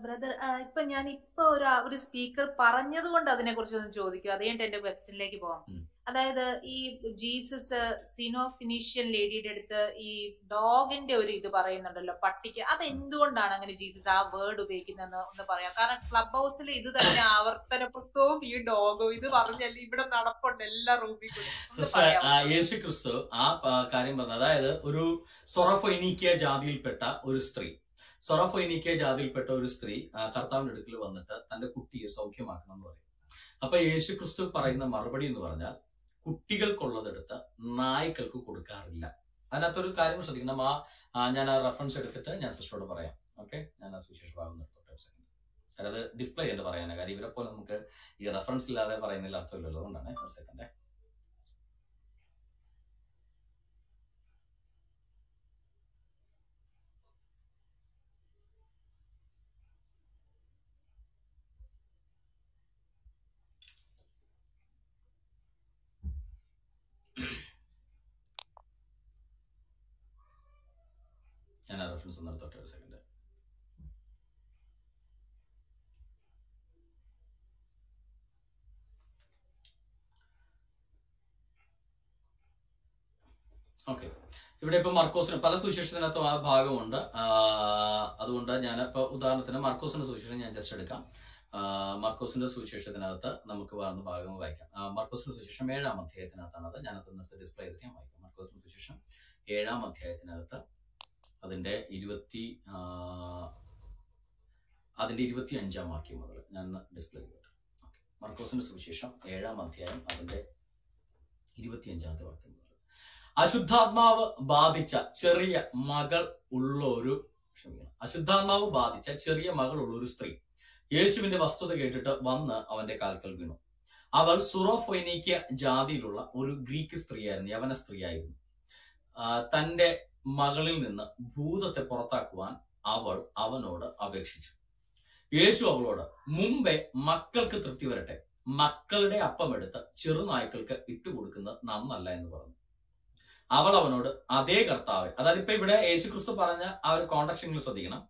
Brother ഇപ്പൊ ഞാൻ ഇപ്പൊ ഒരു ആ- ഒരു സ്പീക്കർ പറഞ്ഞത് കൊണ്ട് അതിനെ കുറിച്ച് ഒന്ന് ചോദിക്കും അത് കഴിഞ്ഞിട്ട് എന്റെ ക്വസ്റ്റ്യനിലേക്ക് പോവാം ഉം. അതായത് ഈ ജീസസ് സിനോ ഫിനീഷ്യൻ ലേഡിയുടെ അടുത്ത് ഈ ഡോഗിന്റെ ഒരു ഇത് പറയുന്നുണ്ടല്ലോ പട്ടിക്ക് അത് എന്തുകൊണ്ടാണ് അങ്ങനെ ജീസസ് ആ വേർഡ് ഉപയോഗിക്കുന്നതെന്ന് ഒന്ന് പറയാം കാരണം ക്ലബ് ഹൗസിൽ ഇത് തന്നെ ആവർത്തന പുസ്തകവും ഈ ഡോഗും ഇത് പറഞ്ഞല്ലേ ഇവിടെ നടപ്പുണ്ട് എല്ലാ റൂമിൽ കൂടി ഒന്ന് സിസ്റ്റർ പറയാമോ യേശു ക്രിസ്തു ആ ആ, കാര്യം പറഞ്ഞു അതായത് ഒരു സൊറഫൊയിനിക്കിയ ജാതിയിൽപ്പെട്ട ഒരു സ്ത്രീ സൊറഫൊയിനിക്കിയ ജാതിയിൽപ്പെട്ട ഒരു സ്ത്രീ ആ, കർത്താവിന്റെ അടുക്കൽ വന്നിട്ട് തന്റെ കുട്ടിയെ സൗഖ്യമാക്കണം എന്ന് പറയും അപ്പൊ യേശു ക്രിസ്തു പറയുന്ന മറുപടി എന്ന് പറഞ്ഞാൽ കുട്ടികൾക്കുള്ളതെടുത്ത് നായ്ക്കൾക്ക് കൊടുക്കാറില്ല അതിനകത്തൊരു കാര്യം ശ്രദ്ധിക്കണം ആ ആ, ഞാൻ ആ റെഫറൻസ് എടുത്തിട്ട് ഞാൻ സിസ്റ്ററോട് പറയാം ഓക്കെ ഞാൻ ആ സുവിശേഷ ഭാഗം നിർത്തോട്ടെ ഒരു സെക്കൻഡ് കാരണം അത് ഡിസ്പ്ലേ ചെയ്ത് പറയാനാണ് കാര്യം ഇവരെ പോലെ നമുക്ക് ഈ റെഫറൻസ് ഇല്ലാതെ പറയുന്നതിൽ അർത്ഥമില്ലല്ലോ അതുകൊണ്ടാണ് ഒരു സെക്കൻഡ് ഞാൻ ആ റെഫറൻസ് നിർത്തോട്ടെ ഒരു സെക്കൻഡ് ഓക്കെ ഇവിടെ ഇപ്പൊ മർക്കോസിന് പല സുവിശേഷത്തിനകത്തും ആ ഭാഗമുണ്ട് ആ, അതുകൊണ്ട് ഞാൻ ഇപ്പൊ ഉദാഹരണത്തിന് മർക്കോസിന്റെ സുവിശേഷം ഞാൻ ജസ്റ്റ് എടുക്കാം ആ, മർക്കോസിന്റെ സുവിശേഷത്തിനകത്ത് നമുക്ക് വരുന്ന ഭാഗം വായിക്കാം ആ, മർക്കോസിന്റെ സുവിശേഷം ഏഴാം അധ്യായത്തിനകത്താണ് അത് ഞാനത് നിർത്തി ഡിസ്പ്ലേ ചെയ്തിട്ട് ഞാൻ വായിക്കാം മർക്കോസിന്റെ സുവിശേഷം ഏഴാം അധ്യായത്തിനകത്ത് അതിന്റെ ഇരുപത്തി ആ, അതിന്റെ ഇരുപത്തി അഞ്ചാം വാക്യം മുതൽ ഞാൻ ഡിസ്പ്ലേ ചെയ്തോട്ടെ ഓക്കെ മർക്കോസിന്റെ സുവിശേഷം ഏഴാം അധ്യായം അതിന്റെ ഇരുപത്തി അഞ്ചാമത്തെ വാക്യം മുതൽ അശുദ്ധാത്മാവ് ബാധിച്ച ചെറിയ മകൾ ഉള്ള ഒരു ക്ഷമിക്കണം അശുദ്ധാത്മാവ് ബാധിച്ച ചെറിയ മകൾ ഉള്ള ഒരു സ്ത്രീ യേശുവിന്റെ വസ്തുത കേട്ടിട്ട് വന്ന് അവന്റെ കാൽക്കൽ വീണു അവൾ സുറോഫൊയ്നീക്യ ജാതിയിലുള്ള ഒരു ഗ്രീക്ക് സ്ത്രീയായിരുന്നു യവന സ്ത്രീയായിരുന്നു ആ, തന്റെ മകളിൽ നിന്ന് ഭൂതത്തെ പുറത്താക്കുവാൻ അവൾ അവനോട് അപേക്ഷിച്ചു യേശു അവളോട് മുമ്പേ മക്കൾക്ക് തൃപ്തി വരട്ടെ മക്കളുടെ അപ്പം എടുത്ത് ചെറുനായ്ക്കൾക്ക് ഇട്ടുകൊടുക്കുന്നത് നന്നല്ല എന്ന് പറഞ്ഞു അവൾ അവനോട് അതേ കർത്താവ് അതായത് ഇപ്പൊ ഇവിടെ യേശു ക്രിസ്തു പറഞ്ഞ ആ ഒരു കോണ്ടക്ട് നിങ്ങൾ ശ്രദ്ധിക്കണം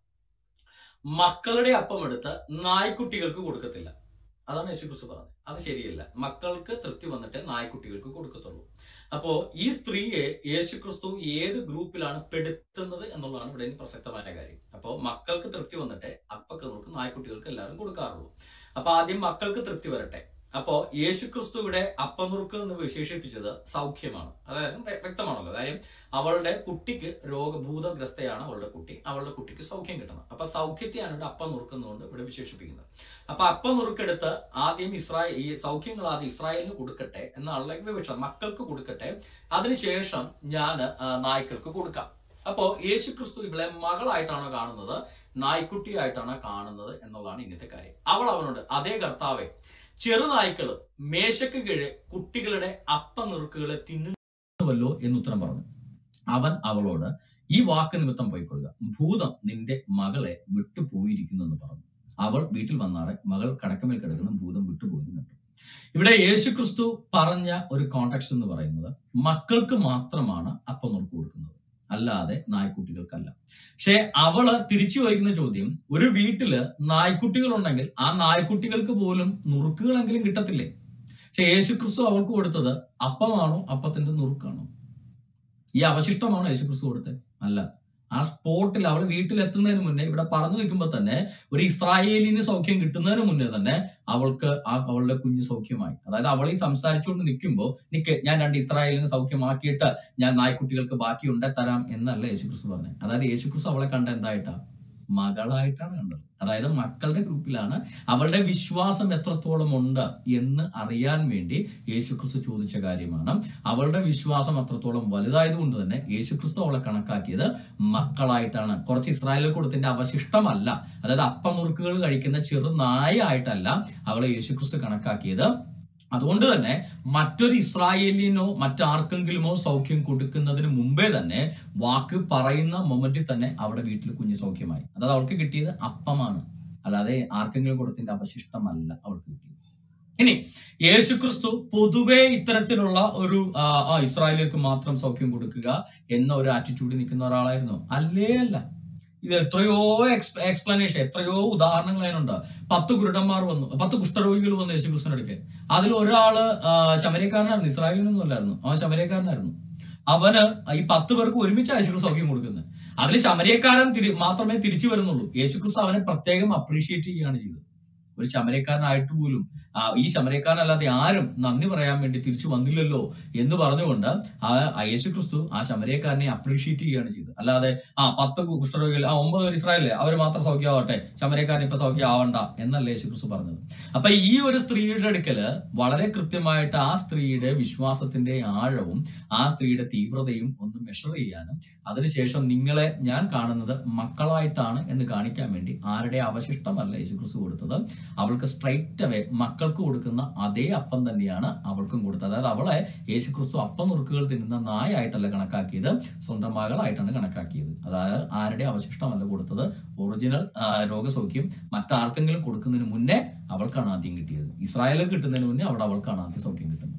മക്കളുടെ അപ്പം എടുത്ത് നായ്ക്കുട്ടികൾക്ക് കൊടുക്കത്തില്ല അതാണ് യേശു ക്രിസ്തു പറഞ്ഞത് അത് ശരിയല്ല മക്കൾക്ക് തൃപ്തി വന്നിട്ട് നായ്ക്കുട്ടികൾക്ക് കൊടുക്കത്തുള്ളൂ അപ്പോ ഈ സ്ത്രീയെ യേശു ക്രിസ്തു ഏത് ഗ്രൂപ്പിലാണ് പെടുത്തുന്നത് എന്നുള്ളതാണ് ഇവിടെ ഇനി പ്രസക്തമായ കാര്യം അപ്പോൾ മക്കൾക്ക് തൃപ്തി വന്നിട്ട് അപ്പൊക്കെ നമുക്ക് നായ്ക്കുട്ടികൾക്ക് എല്ലാവരും കൊടുക്കാറുള്ളൂ അപ്പൊ ആദ്യം മക്കൾക്ക് തൃപ്തി വരട്ടെ അപ്പോ യേശു ക്രിസ്തു ഇവിടെ അപ്പനുറുക്ക് എന്ന് വിശേഷിപ്പിച്ചത് സൗഖ്യമാണ് അതായത് വ്യ- വ്യക്തമാണല്ലോ കാര്യം അവളുടെ കുട്ടിക്ക് രോഗഭൂതഗ്രസ്തയാണ് അവളുടെ കുട്ടി അവളുടെ കുട്ടിക്ക് സൗഖ്യം കിട്ടണം അപ്പൊ സൗഖ്യത്തെയാണ് ഇവിടെ അപ്പനുറുക്ക് എന്നുകൊണ്ട് ഇവിടെ വിശേഷിപ്പിക്കുന്നത് അപ്പൊ അപ്പനുറുക്കെടുത്ത് ആദ്യം ഇസ്രായേൽ ഈ സൗഖ്യങ്ങൾ ആദ്യം ഇസ്രായേലിന് കൊടുക്കട്ടെ എന്നുള്ള വിവക്ഷ മക്കൾക്ക് കൊടുക്കട്ടെ അതിനുശേഷം ഞാൻ നായ്ക്കൾക്ക് കൊടുക്കാം അപ്പോ യേശു ക്രിസ്തു ഇവളെ മകളായിട്ടാണോ കാണുന്നത് നായ്ക്കുട്ടിയായിട്ടാണോ കാണുന്നത് എന്നുള്ളതാണ് ഇന്നത്തെ കാര്യം അവൾ അവനോട് അതേ കർത്താവെ ചെറുനായ്ക്കള് മേശക്ക് കീഴെ കുട്ടികളുടെ അപ്പനുറുക്കുകളെ തിന്നുവല്ലോ എന്ന് ഉത്തരം പറഞ്ഞു അവൻ അവളോട് ഈ വാക്ക് നിമിത്തം പോയിക്കൊള്ളുക ഭൂതം നിന്റെ മകളെ വിട്ടുപോയിരിക്കുന്നു എന്ന് പറഞ്ഞു അവൾ വീട്ടിൽ വന്നാറെ മകൾ കടക്കമേൽ കിടക്കുന്ന ഭൂതം വിട്ടുപോയെന്ന് കണ്ടു ഇവിടെ യേശു ക്രിസ്തു പറഞ്ഞ ഒരു കോണ്ടാക്ട് എന്ന് പറയുന്നത് മക്കൾക്ക് മാത്രമാണ് അപ്പം നുറുക്ക് കൊടുക്കുന്നത് അല്ലാതെ നായ്ക്കുട്ടികൾക്കല്ല പക്ഷെ അവള് തിരിച്ചു ചോദിക്കുന്ന ചോദ്യം ഒരു വീട്ടില് നായ്ക്കുട്ടികൾ ഉണ്ടെങ്കിൽ ആ നായ്ക്കുട്ടികൾക്ക് പോലും നുറുക്കുകളെങ്കിലും കിട്ടത്തില്ലേ പക്ഷെ യേശു ക്രിസ്തു അവൾക്ക് കൊടുത്തത് അപ്പമാണോ അപ്പത്തിന്റെ നുറുക്കാണോ ഈ അവശിഷ്ടമാണോ യേശു ക്രിസ്തു കൊടുത്തത് അല്ല ആ സ്പോട്ടിൽ അവൾ വീട്ടിലെത്തുന്നതിന് മുന്നേ ഇവിടെ പറഞ്ഞു നിൽക്കുമ്പോൾ തന്നെ ഒരു ഇസ്രായേലിന് സൗഖ്യം കിട്ടുന്നതിന് മുന്നേ തന്നെ അവൾക്ക് ആ അവളുടെ കുഞ്ഞ് സൗഖ്യമായി അതായത് അവൾ ഈ സംസാരിച്ചുകൊണ്ട് നിൽക്കുമ്പോൾ നിക്ക് ഞാൻ രണ്ട് ഇസ്രായേലിന് സൗഖ്യമാക്കിയിട്ട് ഞാൻ നായ്ക്കുട്ടികൾക്ക് ബാക്കി ഉണ്ടെ തരാം എന്നല്ല യേശുക്രിസ്തു പറഞ്ഞത് അതായത് യേശുക്രിസ്തു അവളെ കണ്ട എന്തായിട്ടാ മകളായിട്ടാണ് കണ്ടത് അതായത് മക്കളുടെ ഗ്രൂപ്പിലാണ് അവളുടെ വിശ്വാസം എത്രത്തോളം ഉണ്ട് എന്ന് അറിയാൻ വേണ്ടി യേശുക്രിസ്തു ചോദിച്ച കാര്യമാണ് അവളുടെ വിശ്വാസം അത്രത്തോളം വലുതായതുകൊണ്ട് തന്നെ യേശുക്രിസ്തു അവളെ കണക്കാക്കിയത് മക്കളായിട്ടാണ് കുറച്ച് ഇസ്രായേലിൽ കൊടുത്തതിന്റെ അവശിഷ്ടമല്ല അതായത് അപ്പമുറുക്കുകൾ കഴിക്കുന്ന ചെറു നായായിട്ടല്ല അവളെ യേശുക്രിസ്തു കണക്കാക്കിയത് അതുകൊണ്ട് തന്നെ മറ്റൊരു ഇസ്രായേലിനോ മറ്റാർക്കെങ്കിലുമോ സൗഖ്യം കൊടുക്കുന്നതിന് മുമ്പേ തന്നെ വാക്ക് പറയുന്ന മൊമെന്റിൽ തന്നെ അവിടെ വീട്ടിൽ കുഞ്ഞ് സൗഖ്യമായി അതായത് അവൾക്ക് കിട്ടിയത് അപ്പമാണ് അല്ലാതെ ആർക്കെങ്കിലും കൊടുത്തിന്റെ അവശിഷ്ടമല്ല അവൾക്ക് കിട്ടിയത് ഇനി യേശുക്രിസ്തു പൊതുവെ ഇത്തരത്തിലുള്ള ഒരു ആ, ആ ഇസ്രായേലിലേക്ക് മാത്രം സൗഖ്യം കൊടുക്കുക എന്ന ഒരു ആറ്റിറ്റ്യൂഡിൽ നിൽക്കുന്ന ഒരാളായിരുന്നു അല്ലേ അല്ല ഇത് എത്രയോ എക്സ്പ്ലനേഷൻ എത്രയോ ഉദാഹരണങ്ങൾ അതിനുണ്ട് പത്ത് കുരുടന്മാർ വന്നു പത്ത് കുഷ്ഠരോഗികൾ വന്നു യേശുക്രിസ്തുവിന്റെ അടുക്ക് അതിൽ ഒരാള് ആ, ശമരക്കാരനായിരുന്നു ഇസ്രായേലിൽ നിന്നും അല്ലായിരുന്നു അവൻ ശമരക്കാരനായിരുന്നു അവന് ഈ പത്ത് പേർക്ക് ഒരുമിച്ച് യേശുക്രിസ്തു സൗഖ്യം കൊടുക്കുന്നത് അതിൽ ശമരക്കാരൻ തിരി മാത്രമേ തിരിച്ചു വരുന്നുള്ളൂ യേശുക്രിസ്തു അവനെ പ്രത്യേകം അപ്രീഷിയേറ്റ് ചെയ്യുകയാണ് ചെയ്തത് ഒരു ശമരക്കാരനായിട്ട് പോലും ആ, ഈ ശമരക്കാരനല്ലാതെ ആരും നന്ദി പറയാൻ വേണ്ടി തിരിച്ചു വന്നില്ലല്ലോ എന്ന് പറഞ്ഞുകൊണ്ട് ആ ആ യേശുക്രിസ്തു ആ ശമരക്കാരനെ അപ്രീഷിയേറ്റ് ചെയ്യുകയാണ് ചെയ്തത് അല്ലാതെ ആ പത്ത് കുഷ്ഠരോഗികൾ ആ ഒമ്പത് പേര് ഇസ്രായേലേ അവർ മാത്രം സൗഖ്യമാവട്ടെ ശമരക്കാരൻ ഇപ്പൊ സൗഖ്യമാവണ്ട എന്നല്ല യേശുക്രിസ്തു പറഞ്ഞത് അപ്പൊ ഈ ഒരു സ്ത്രീയുടെ അടുക്കല് വളരെ കൃത്യമായിട്ട് ആ സ്ത്രീയുടെ വിശ്വാസത്തിന്റെ ആഴവും ആ സ്ത്രീയുടെ തീവ്രതയും ഒന്ന് മെഷർ ചെയ്യാനും അതിനുശേഷം നിങ്ങളെ ഞാൻ കാണുന്നത് മക്കളായിട്ടാണ് എന്ന് കാണിക്കാൻ വേണ്ടി ആരുടെ അവശിഷ്ടമല്ല യേശുക്രിസ്തു കൊടുത്തത് അവൾക്ക് സ്ട്രൈറ്റ് അവേ മക്കൾക്ക് കൊടുക്കുന്ന അതേ അപ്പം തന്നെയാണ് അവൾക്കും കൊടുത്തത് അതായത് അവളെ യേശുക്രിസ്തു അപ്പം നുറുക്കുകൾ തിന്നുന്ന നായായിട്ടല്ല കണക്കാക്കിയത് സ്വന്തം മകളായിട്ടാണ് കണക്കാക്കിയത് അതായത് ആരുടെ അവശിഷ്ടമല്ല കൊടുത്തത് ഒറിജിനൽ ആ, രോഗസൗഖ്യം മറ്റാർക്കെങ്കിലും കൊടുക്കുന്നതിന് മുന്നേ അവൾക്കാണ് ആദ്യം കിട്ടിയത് ഇസ്രായേലിൽ കിട്ടുന്നതിന് മുന്നേ അവിടെ അവൾക്കാണ് ആദ്യം സൗഖ്യം കിട്ടുന്നത്